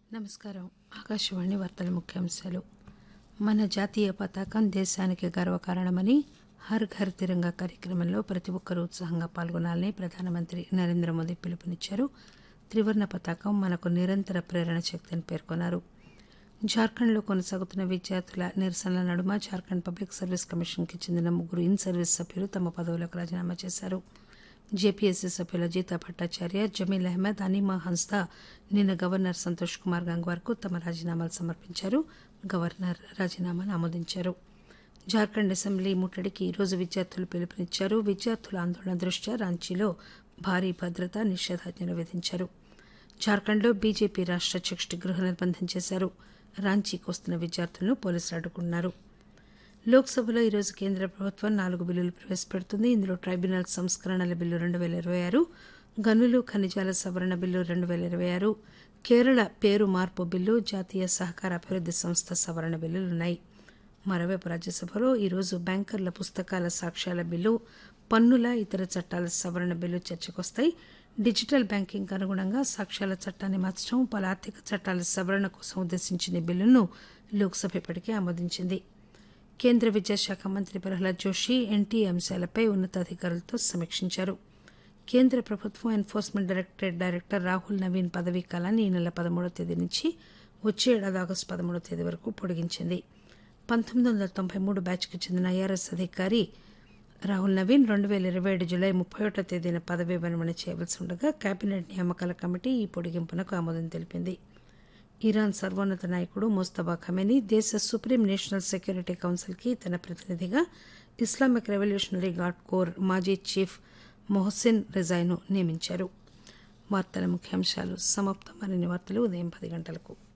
నమస్కారం ఆకాశవాణి వార్తల ముఖ్యాంశాలు మన జాతీయ పతాకం దేశానికి గర్వకారణమని హర్ ఘర్ తిరంగా కార్యక్రమంలో ప్రతి ఒక్కరూ ఉత్సాహంగా పాల్గొనాలని ప్రధానమంత్రి నరేంద్ర మోదీ పిలుపునిచ్చారు త్రివర్ణ పతాకం మనకు నిరంతర ప్రేరణ శక్తిని పేర్కొన్నారు జార్ఖండ్లో కొనసాగుతున్న విద్యార్థుల నిరసనల నడుమ జార్ఖండ్ పబ్లిక్ సర్వీస్ కమిషన్కి చెందిన ముగ్గురు ఇన్ సర్వీస్ సభ్యులు తమ పదవులకు రాజీనామా చేశారు జేపీఎస్సీ సభ్యుల గీతా భట్టాచార్య జమీల్ అహ్మద్ అనిమా హన్స్దా నిన్న గవర్నర్ సంతోష్ కుమార్ గంగ్వార్కు తమ రాజీనామాలు సమర్పించారు గవర్నర్ రాజీనామాను ఆమోదించారు జార్ఖండ్ అసెంబ్లీ ముట్టడికి ఈరోజు విద్యార్థులు పిలుపునిచ్చారు విద్యార్థుల ఆందోళన దృష్ట్యా రాంచీలో భారీ భద్రతా నిషేధాజ్ఞలు విధించారు జార్ఖండ్లో బీజేపీ రాష్ట అధ్యక్షుడి గృహ నిర్బంధం చేశారు రాంచీకి వస్తున్న విద్యార్థులను పోలీసులు అడ్డుకున్నారు లోక్సభలో ఈరోజు కేంద్ర ప్రభుత్వం నాలుగు బిల్లులు ప్రవేశపెడుతుంది ఇందులో ట్రైబ్యునల్ సంస్కరణల బిల్లు రెండు పేల ఇరవై ఆరు గనులు ఖనిజాల సవరణ బిల్లు రెండు పేల ఇరవై ఆరు కేరళ పేరు మార్పు బిల్లు జాతీయ సహకార అభివృద్ది సంస్థ సవరణ బిల్లులున్నాయి మరోవైపు రాజ్యసభలో ఈరోజు బ్యాంకర్ల పుస్తకాల సాక్ష్యాల బిల్లు పన్నుల ఇతర చట్టాల సవరణ బిల్లు చర్చకొస్తాయి డిజిటల్ బ్యాంకింగ్ అనుగుణంగా సాక్ష్యాల చట్టాన్ని మార్చడం పలు ఆర్థిక చట్టాల సవరణ కోసం ఉద్దేశించిన ఈ బిల్లును లోక్సభ ఇప్పటికే ఆమోదించింది కేంద్ర విద్యాశాఖ మంత్రి ప్రహ్లాద్ జోషి ఎన్టీఏ అంశాలపై ఉన్నతాధికారులతో సమీక్షించారు కేంద్ర ప్రభుత్వం enforcement directorate director Rahul Naveen పదవీ కాలాన్ని ఈ నెల పదమూడవ తేదీ నుంచి వచ్చే ఏడాది ఆగస్టు పదమూడవ తేదీ వరకు పొడిగించింది పంతొమ్మిది వందల తొంభై మూడు బ్యాచ్కు చెందిన ఐఆర్ఎస్ అధికారి రాహుల్ నవీన్ రెండు వేల ఇరవై ఏడు జులై ముప్పై ఒకటో తేదీన పదవీ విరమణ చేయవలసి ఉండగా కేబినెట్ నియామకాల కమిటీ ఈ పొడిగింపునకు ఆమోదం తెలిపింది ఇరాన్ సర్వోన్నత నాయకుడు మోస్తబా ఖమేని దేశ సుప్రీం నేషనల్ సెక్యూరిటీ కౌన్సిల్కి తన ప్రతినిధిగా ఇస్లామిక్ రెవల్యూషనరీ గార్డ్ కోర్ మాజీ చీఫ్ మొహసిన్ రిజాయ్ను నియమించారు వార్తల ముఖ్యాంశాలు సమాప్తం మరిన్ని వార్తలు ఉదయం పది గంటలకు